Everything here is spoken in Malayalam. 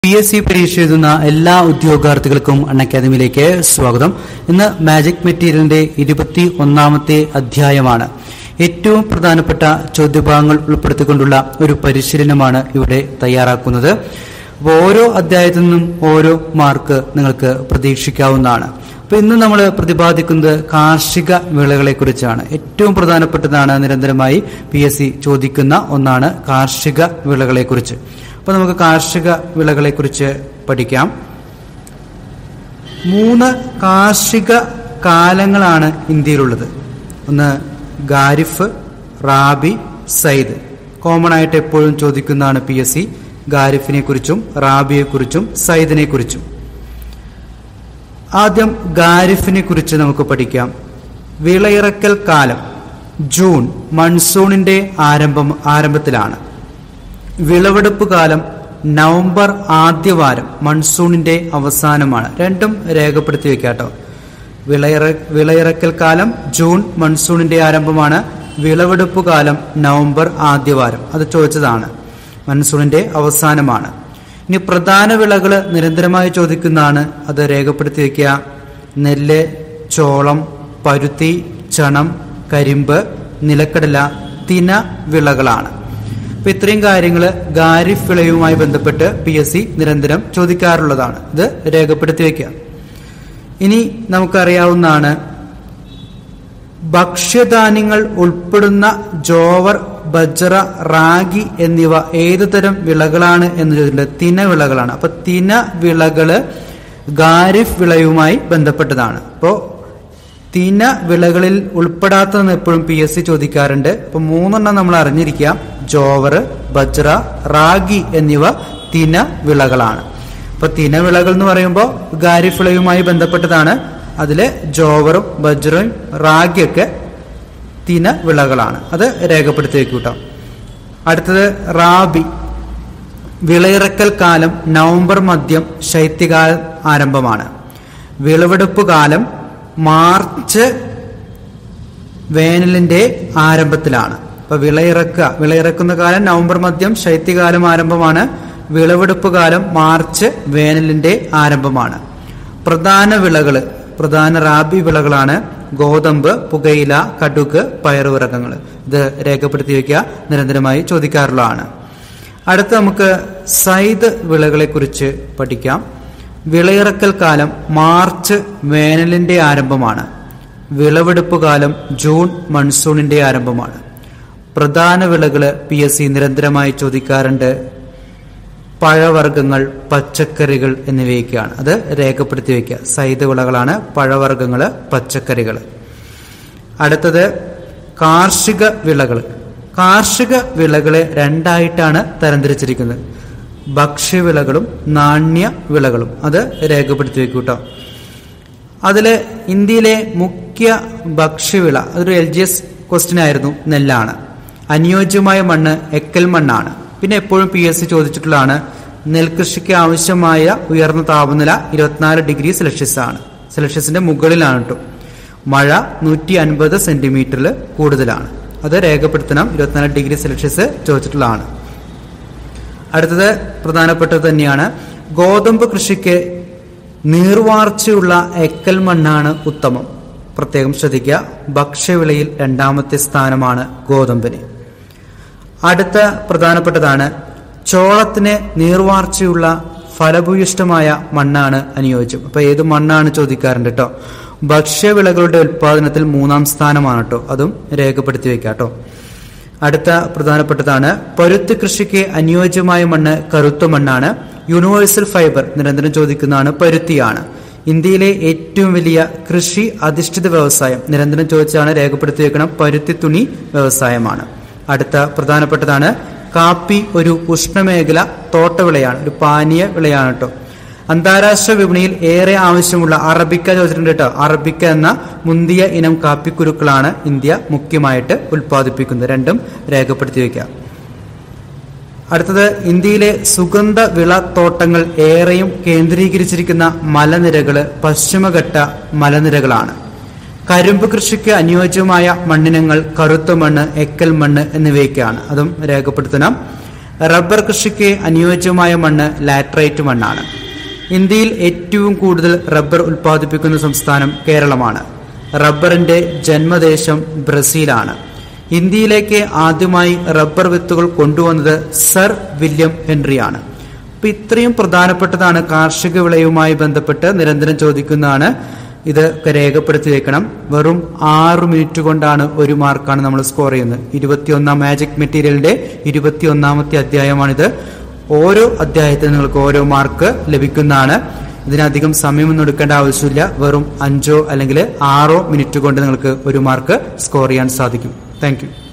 പി എസ് സി പരീക്ഷ എഴുതുന്ന എല്ലാ ഉദ്യോഗാർത്ഥികൾക്കും അൺ അക്കാദമിയിലേക്ക് സ്വാഗതം ഇന്ന് മാജിക് മെറ്റീരിയലിന്റെ ഇരുപത്തി ഒന്നാമത്തെ അധ്യായമാണ് ഏറ്റവും പ്രധാനപ്പെട്ട ചോദ്യഭാഗങ്ങൾ ഉൾപ്പെടുത്തിക്കൊണ്ടുള്ള ഒരു പരിശീലനമാണ് ഇവിടെ തയ്യാറാക്കുന്നത് അപ്പോൾ ഓരോ അധ്യായത്തിൽ നിന്നും ഓരോ മാർക്ക് നിങ്ങൾക്ക് പ്രതീക്ഷിക്കാവുന്നതാണ് അപ്പൊ ഇന്ന് നമ്മൾ പ്രതിപാദിക്കുന്നത് കാർഷിക വിളകളെ കുറിച്ചാണ് ഏറ്റവും പ്രധാനപ്പെട്ടതാണ് നിരന്തരമായി പി എസ് സി ചോദിക്കുന്ന ഒന്നാണ് കാർഷിക വിളകളെ കുറിച്ച് അപ്പൊ നമുക്ക് കാർഷിക വിളകളെ കുറിച്ച് പഠിക്കാം മൂന്ന് കാർഷിക കാലങ്ങളാണ് ഇന്ത്യയിലുള്ളത് ഒന്ന് ഖാരിഫ് റാബി സൈദ് കോമൺ ആയിട്ട് എപ്പോഴും ചോദിക്കുന്നതാണ് പി എസ് സി ഖാരിഫിനെ കുറിച്ചും റാബിയെ കുറിച്ചും സൈദിനെ കുറിച്ചും ആദ്യം ഖാരിഫിനെ കുറിച്ച് നമുക്ക് പഠിക്കാം വിളയിറക്കൽ കാലം ജൂൺ മൺസൂണിന്റെ ആരംഭം ആരംഭത്തിലാണ് വിളവെടുപ്പ് കാലം നവംബർ ആദ്യവാരം മൺസൂണിന്റെ അവസാനമാണ് രണ്ടും രേഖപ്പെടുത്തി വെക്കാട്ടോ വിളയിറ വിളയിറക്കൽ കാലം ജൂൺ മൺസൂണിന്റെ ആരംഭമാണ് വിളവെടുപ്പ് കാലം നവംബർ ആദ്യവാരം അത് ചോദിച്ചതാണ് മൺസൂണിന്റെ അവസാനമാണ് ഇനി പ്രധാന വിളകൾ നിരന്തരമായി ചോദിക്കുന്നതാണ് അത് രേഖപ്പെടുത്തി വെക്കുക നെല്ല് ചോളം പരുത്തി ചണം കരിമ്പ് നിലക്കടല തിന വിളകളാണ് അപ്പൊ ഇത്രയും കാര്യങ്ങൾ ഖാരിഫ് വിളയുമായി ബന്ധപ്പെട്ട് പി എസ് സി നിരന്തരം ചോദിക്കാറുള്ളതാണ് ഇത് രേഖപ്പെടുത്തി വെക്കുക ഇനി നമുക്കറിയാവുന്നതാണ് ഭക്ഷ്യധാന്യങ്ങൾ ഉൾപ്പെടുന്ന ജോവർ ബജ്റ റാഗി എന്നിവ ഏതു തരം വിളകളാണ് എന്ന് ചോദിച്ചിട്ടുണ്ട് തിന വിളകളാണ് അപ്പൊ തിന വിളകള് ഖാരിഫ് വിളയുമായി ബന്ധപ്പെട്ടതാണ് അപ്പോ തിന വിളകളിൽ ഉൾപ്പെടാത്തതെന്ന് എപ്പോഴും പി എസ് സി ചോദിക്കാറുണ്ട് അപ്പൊ മൂന്നെണ്ണം നമ്മൾ അറിഞ്ഞിരിക്കാം ജോവർ ബജ്റ റാഗി എന്നിവ തിന വിളകളാണ് അപ്പൊ തിന വിളകൾ എന്ന് പറയുമ്പോൾ ഖാരിഫ് വിളയുമായി ബന്ധപ്പെട്ടതാണ് അതില് ജോവറും ബജ്റയും റാഗിയൊക്കെ തിന വിളകളാണ് അത് രേഖപ്പെടുത്തി വെക്കൂട്ടോ അടുത്തത് റാബി വിളയിറക്കൽ കാലം നവംബർ മധ്യം ശൈത്യകാല ആരംഭമാണ് വിളവെടുപ്പ് കാലം മാർച്ച് വേനലിന്റെ ആരംഭത്തിലാണ് അപ്പൊ വിളയിറക്കുക വിളയിറക്കുന്ന കാലം നവംബർ മധ്യം ശൈത്യകാലം ആരംഭമാണ് വിളവെടുപ്പ് കാലം മാർച്ച് വേനലിന്റെ ആരംഭമാണ് പ്രധാന വിളകള് പ്രധാന റാബി വിളകളാണ് ഗോതമ്പ് പുകയില കടുക് പയറുവർഗ്ഗങ്ങൾ ഇത് രേഖപ്പെടുത്തി വയ്ക്കുക നിരന്തരമായി ചോദിക്കാറുള്ളതാണ് അടുത്ത നമുക്ക് സൈദ് വിളകളെ കുറിച്ച് പഠിക്കാം വിളയിറക്കൽ കാലം മാർച്ച് വേനലിന്റെ ആരംഭമാണ് വിളവെടുപ്പ് കാലം ജൂൺ മൺസൂണിന്റെ ആരംഭമാണ് പ്രധാന വിളകള് പി എസ് സി നിരന്തരമായി ചോദിക്കാറുണ്ട് പഴവർഗ്ഗങ്ങൾ പച്ചക്കറികൾ എന്നിവയൊക്കെയാണ് അത് രേഖപ്പെടുത്തി വയ്ക്കുക സൈദ് വിളകളാണ് പഴവർഗ്ഗങ്ങൾ പച്ചക്കറികൾ അടുത്തത് കാർഷിക വിളകൾ കാർഷിക വിളകളെ രണ്ടായിട്ടാണ് തരംതിരിച്ചിരിക്കുന്നത് ഭക്ഷ്യവിളകളും നാണ്യ വിളകളും അത് രേഖപ്പെടുത്തി വെക്കൂട്ടോ അതില് ഇന്ത്യയിലെ മുഖ്യ ഭക്ഷ്യവിള അതൊരു എൽ ജി എസ് ക്വസ്റ്റ്യൻ ആയിരുന്നു നെല്ലാണ് അനുയോജ്യമായ മണ്ണ് എക്കൽ മണ്ണാണ് പിന്നെ എപ്പോഴും പി എസ് സി ചോദിച്ചിട്ടുള്ളതാണ് നെൽകൃഷിക്ക് ആവശ്യമായ ഉയർന്ന താപനില ഇരുപത്തിനാല് ഡിഗ്രി സെൽഷ്യസ് ആണ് സെൽഷ്യസിന്റെ മുകളിലാണ് കേട്ടോ മഴ നൂറ്റി അൻപത് സെന്റിമീറ്ററിൽ കൂടുതലാണ് അത് രേഖപ്പെടുത്തണം ഇരുപത്തിനാല് ഡിഗ്രി സെൽഷ്യസ് ചോദിച്ചിട്ടുള്ളതാണ് അടുത്തത് പ്രധാനപ്പെട്ടത് തന്നെയാണ് ഗോതമ്പ് കൃഷിക്ക് നീർവാർച്ചയുള്ള എക്കൽ മണ്ണാണ് ഉത്തമം പ്രത്യേകം ശ്രദ്ധിക്കുക ഭക്ഷ്യവിളയിൽ രണ്ടാമത്തെ സ്ഥാനമാണ് ഗോതമ്പിന് അടുത്ത പ്രധാനപ്പെട്ടതാണ് ചോളത്തിന് നീർവാർച്ചയുള്ള ഫലഭൂയിഷ്ടമായ മണ്ണാണ് അനുയോജ്യം അപ്പൊ ഏത് മണ്ണാണ് ചോദിക്കാറുണ്ട് കേട്ടോ ഭക്ഷ്യവിളകളുടെ ഉൽപാദനത്തിൽ മൂന്നാം സ്ഥാനമാണ് കേട്ടോ അതും രേഖപ്പെടുത്തി വെക്കാം കേട്ടോ അടുത്ത പ്രധാനപ്പെട്ടതാണ് പരുത്തി കൃഷിക്ക് അനുയോജ്യമായ മണ്ണ് കറുത്ത മണ്ണാണ് യൂണിവേഴ്സൽ ഫൈബർ നിരന്തരം ചോദിക്കുന്നതാണ് പരുത്തിയാണ് ഇന്ത്യയിലെ ഏറ്റവും വലിയ കൃഷി അധിഷ്ഠിത വ്യവസായം നിരന്തരം ചോദിച്ചാണ് രേഖപ്പെടുത്തി വെക്കണം പരുത്തി തുണി വ്യവസായമാണ് അടുത്ത പ്രധാനപ്പെട്ടതാണ് കാപ്പി ഒരു ഉഷ്ണമേഖല തോട്ടവിളയാണ് ഒരു പാനീയ വിളയാണ് കേട്ടോ അന്താരാഷ്ട്ര വിപണിയിൽ ഏറെ ആവശ്യമുള്ള അറബിക്ക ചോദിച്ചിട്ടുണ്ട് കേട്ടോ അറബിക്ക എന്ന മുന്തിയ ഇനം കാപ്പിക്കുരുക്കളാണ് ഇന്ത്യ മുഖ്യമായിട്ട് ഉൽപ്പാദിപ്പിക്കുന്നത് രണ്ടും രേഖപ്പെടുത്തി വയ്ക്കുക അടുത്തത് ഇന്ത്യയിലെ സുഗന്ധ വിളത്തോട്ടങ്ങൾ ഏറെയും കേന്ദ്രീകരിച്ചിരിക്കുന്ന മലനിരകള് പശ്ചിമഘട്ട മലനിരകളാണ് കരിമ്പ് കൃഷിക്ക് അനുയോജ്യമായ മണ്ണിനങ്ങൾ കറുത്ത മണ്ണ് എക്കൽ മണ്ണ് എന്നിവയൊക്കെയാണ് അതും രേഖപ്പെടുത്തണം റബ്ബർ കൃഷിക്ക് അനുയോജ്യമായ മണ്ണ് ലാറ്ററൈറ്റ് മണ്ണാണ് ഇന്ത്യയിൽ ഏറ്റവും കൂടുതൽ റബ്ബർ ഉൽപ്പാദിപ്പിക്കുന്ന സംസ്ഥാനം കേരളമാണ് റബ്ബറിന്റെ ജന്മദേശം ബ്രസീലാണ് ഇന്ത്യയിലേക്ക് ആദ്യമായി റബ്ബർ വിത്തുകൾ കൊണ്ടുവന്നത് സർ വില്യം ഹെൻറിയാണ് അപ്പൊ ഇത്രയും പ്രധാനപ്പെട്ടതാണ് കാർഷിക വിളയുമായി ബന്ധപ്പെട്ട് നിരന്തരം ചോദിക്കുന്നതാണ് ഇത് രേഖപ്പെടുത്തി വെക്കണം വെറും ആറു മിനിറ്റ് കൊണ്ടാണ് ഒരു മാർക്കാണ് നമ്മൾ സ്കോർ ചെയ്യുന്നത് ഇരുപത്തിയൊന്നാം മാജിക് മെറ്റീരിയലിന്റെ ഇരുപത്തിയൊന്നാമത്തെ അധ്യായമാണിത് ഓരോ അധ്യായത്തിനും നിങ്ങൾക്ക് ഓരോ മാർക്ക് ലഭിക്കുന്നതാണ് ഇതിനധികം സമയമൊന്നും എടുക്കേണ്ട ആവശ്യമില്ല വെറും അഞ്ചോ അല്ലെങ്കിൽ ആറോ മിനിറ്റ് കൊണ്ട് നിങ്ങൾക്ക് ഒരു മാർക്ക് സ്കോർ ചെയ്യാൻ സാധിക്കും താങ്ക്